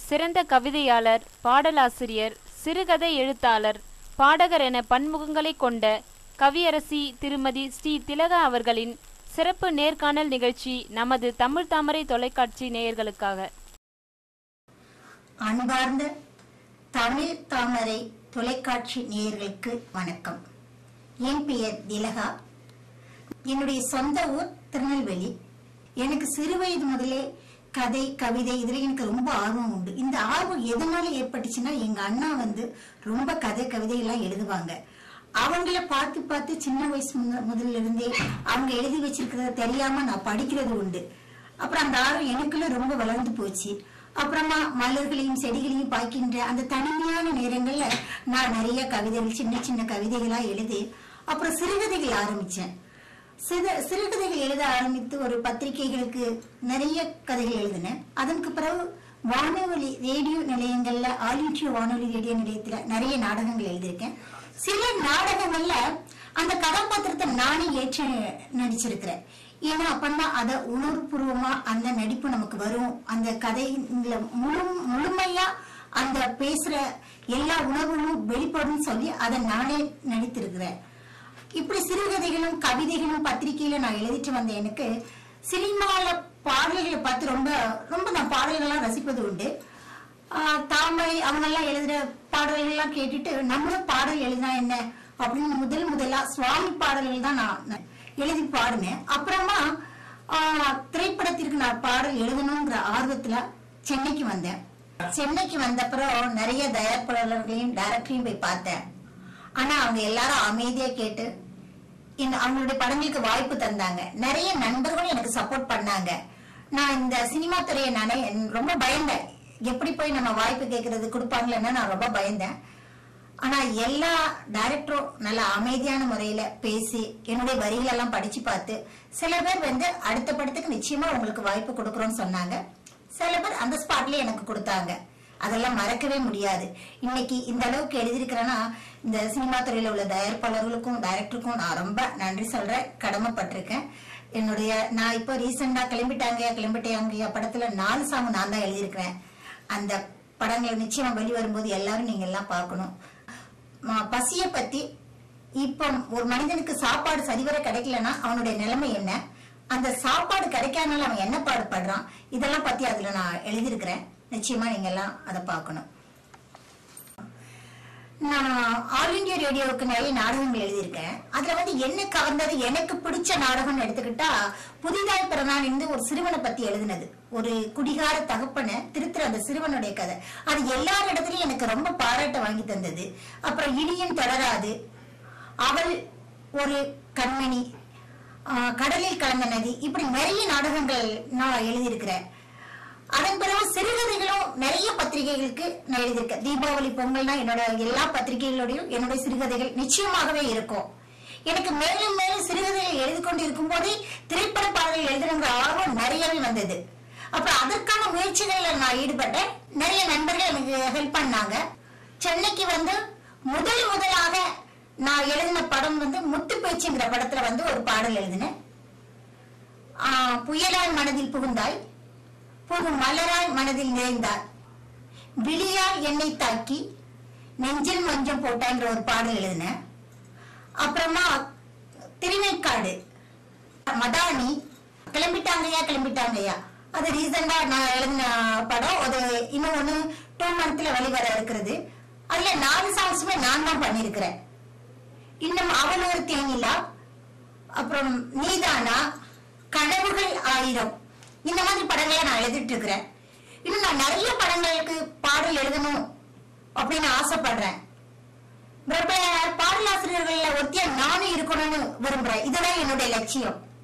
சிறந்த கவிதையாளர் பாடலாசிரியர் சிறுகதை எழுத்தாளர் பாடகர் என பன்முகங்களை கொண்ட கவியரசி திருமதி ஸ்ரீ திலகா அவர்களின் சிறப்பு நேர்காணல் நிகழ்ச்சி நமது தமிழ் தாமரை தொலைக்காட்சி நேயர்களுக்காக அன்பார்ந்த தமிழ் தாமரை தொலைக்காட்சி நேயர்களுக்கு வணக்கம் என் பெயர் திலகா என்னுடைய சொந்த ஊர் திருநெல்வேலி எனக்கு சிறு வயது முதலே கதை கவிதை இதுல எனக்கு ரொம்ப ஆர்வம் உண்டு இந்த ஆர்வம் எதனால ஏற்பட்டுச்சுன்னா எங்க அண்ணா வந்து ரொம்ப கதை கவிதை எல்லாம் எழுதுவாங்க அவங்கள பார்த்து பார்த்து சின்ன வயசு முத- முதல்ல இருந்தே அவங்க எழுதி வச்சிருக்கிறத தெரியாம நான் படிக்கிறது உண்டு அப்புறம் அந்த ஆர்வம் எனக்குள்ள ரொம்ப வளர்ந்து போச்சு அப்புறமா மலர்களையும் செடிகளையும் பார்க்கின்ற அந்த தனிமையான நேரங்கள்ல நான் நிறைய கவிதைகள் சின்ன சின்ன கவிதைகளா எழுதி அப்புறம் சிறுகதைகள் ஆரம்பிச்சேன் சிறு சிறுகதைகள் எழுத ஆரம்பித்து ஒரு பத்திரிகைகளுக்கு நிறைய கதைகள் எழுதினேன் அதற்கு பிறகு வானொலி ரேடியோ நிலையங்கள்ல ஆல் இண்டியா வானொலி ரேடியோ நிலையத்துல நிறைய நாடகங்கள் எழுதியிருக்கேன் சில நாடகங்கள்ல அந்த கதாபாத்திரத்தை நானே ஏற்று நடிச்சிருக்கிறேன் ஏன்னா அப்பந்தான் அத உணர்வுபூர்வமா அந்த நடிப்பு நமக்கு வரும் அந்த கதையில முழு முழுமையா அந்த பேசுற எல்லா உணர்வுகளும் வெளிப்படும் சொல்லி அதை நானே நடித்திருக்கிறேன் இப்படி சிறுகதைகளும் கவிதைகளும் பத்திரிகையில நான் எழுதிட்டு வந்த எனக்கு சினிமால பாடல்களை பார்த்து ரொம்ப ரொம்ப நான் பாடல்கள்லாம் ரசிப்பது உண்டு ஆஹ் தாமரை அவங்க எல்லாம் எழுதுற பாடல்கள் எல்லாம் கேட்டுட்டு நம்மளும் பாடல் எழுதினா என்ன அப்படின்னு முதல் முதலா சுவாமி பாடல்கள் தான் நான் நான் எழுதி பாடினேன் அப்புறமா ஆஹ் திரைப்படத்திற்கு நான் பாடல் எழுதணுங்கிற ஆர்வத்துல சென்னைக்கு வந்தேன் சென்னைக்கு வந்த அப்புறம் நிறைய தயாரிப்பாளர்களையும் டைரக்டரையும் போய் பார்த்தேன் ஆனா அவங்க எல்லாரும் அமைதியா கேட்டு இந்த அவங்களுடைய படங்களுக்கு வாய்ப்பு தந்தாங்க நிறைய நண்பர்களும் எனக்கு சப்போர்ட் பண்ணாங்க நான் இந்த சினிமா துறையை நானே ரொம்ப பயந்தேன் எப்படி போய் நம்ம வாய்ப்பு கேட்கறது கொடுப்பாங்களேன்னு நான் ரொம்ப பயந்தேன் ஆனா எல்லா டைரக்டரும் நல்ல அமைதியான முறையில பேசி என்னுடைய வரிகள் எல்லாம் படிச்சு பார்த்து சில பேர் வந்து அடுத்த படத்துக்கு நிச்சயமா உங்களுக்கு வாய்ப்பு கொடுக்கறோம்னு சொன்னாங்க சில பேர் அந்த ஸ்பாட்லயே எனக்கு கொடுத்தாங்க அதெல்லாம் மறக்கவே முடியாது இன்னைக்கு இந்த அளவுக்கு எழுதியிருக்கிறேன்னா இந்த சினிமா துறையில உள்ள தயாரிப்பாளர்களுக்கும் டைரக்டருக்கும் நான் ரொம்ப நன்றி சொல்றேன் கடமைப்பட்டிருக்கேன் என்னுடைய நான் இப்போ ரீசெண்டா கிளம்பிட்டாங்க கிளம்பிட்டாங்க படத்துல நாலு சாங் நான் தான் எழுதியிருக்கிறேன் அந்த படங்களை நிச்சயமா வெளிவரும்போது எல்லாரும் நீங்க எல்லாம் பார்க்கணும் ம- பசிய பத்தி இப்போ ஒரு மனிதனுக்கு சாப்பாடு சரிவர கிடைக்கலன்னா அவனுடைய நிலைமை என்ன அந்த சாப்பாடு கிடைக்காதனால அவன் என்ன பாடுபடுறான் இதெல்லாம் பத்தி அதுல நான் எழுதியிருக்கிறேன் நிச்சயமா நீங்க எல்லாம் அதை பார்க்கணும் நான் ஆல் இந்தியா ரேடியோவுக்கு நிறைய நாடகங்கள் எழுதியிருக்கேன் அதுல வந்து என்ன கவர்ந்தது எனக்கு பிடிச்ச நாடகம்னு எடுத்துக்கிட்டா புதிதாய் பிறந்தான் என்று ஒரு சிறுவனை பத்தி எழுதினது ஒரு குடிகார தகப்பனை திருத்துற அந்த சிறுவனுடைய கதை அது எல்லார் இடத்துலயும் எனக்கு ரொம்ப பாராட்ட வாங்கி தந்தது அப்புறம் இடியும் தொடராது அவள் ஒரு கண்மணி ஆஹ், கடலில் கலந்த நதி இப்படி நிறைய நாடகங்கள் நான் எழுதியிருக்கிறேன் அதன் பிறகு சிறுகதைகளும் நிறைய பத்திரிகைகளுக்கு நான் எழுதியிருக்கேன் தீபாவளி பொங்கல்னா என்னோட எல்லா பத்திரிகைகளோடையும் என்னுடைய சிறுகதைகள் நிச்சயமாகவே இருக்கும் எனக்கு மேலும் மேலும் சிறுகதைகள் எழுதி கொண்டு இருக்கும் போதே திரைப்பட பாடல்கள் எழுதணுங்கிற ஆர்வம் நிறையவே வந்தது அப்புறம் அதற்கான முயற்சிகள்ல நான் ஈடுபட்டேன் நிறைய நண்பர்கள் எனக்கு ஹெல்ப் பண்ணாங்க சென்னைக்கு வந்து முதல் முதலாக நான் எழுதின படம் வந்து முத்து பேச்சுங்கிற படத்துல வந்து ஒரு பாடல் எழுதினேன் ஆஹ், புயலாய் மனதில் புகுந்தாய் புகும் மலராய் மனதில் நிறைந்தார் விழியால் என்னை தாக்கி நெஞ்சில் மஞ்சம் போட்டாங்கிற ஒரு பாடல் எழுதினேன் அப்புறமா திருநெற்காடு மதானி கிளம்பிட்டாங்கய்யா கிளம்பிட்டாங்கய்யா அது ரீசெண்டா நான் எழுதின படம் அது இன்னும் ஒண்ணு டூ மந்த்ல வெளிவர இருக்கிறது அதுல நாலு சாங்ஸுமே நான் தான் பண்ணியிருக்கிறேன் இன்னும் அவள் ஒரு தேனிலா அப்புறம் நீதானா கனவுகள் ஆயிரம் இந்த மாதிரி படங்களை நான் எழுதிட்டு இருக்கிறேன் இன்னும் நான் நிறைய படங்களுக்கு பாடல் எழுதணும் அப்படின்னு ஆசைப்படுறேன் பிரபல பாடலாசிரியர்கள்ல ஒருத்தியா நானும் இருக்கணும்னு விரும்புறேன் இதுதான் என்னுடைய லட்சியம்